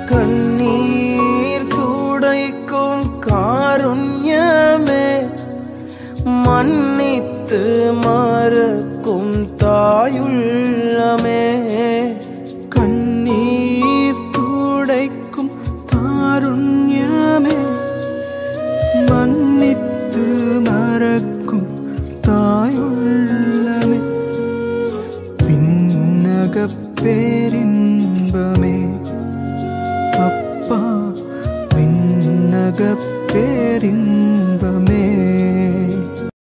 கண்ணீர் துடைக்கும் காருண்யமே மன்னித்து மறக்கும் தாயுள்ளமே கண்ணீர் துடைக்கும் தாருண்யமே மன்னித்து மறக்கும் தாயுள்ளமே விண்ணகப் பேரின்பமே அப்பா விண்ணகப் பேரின்பமே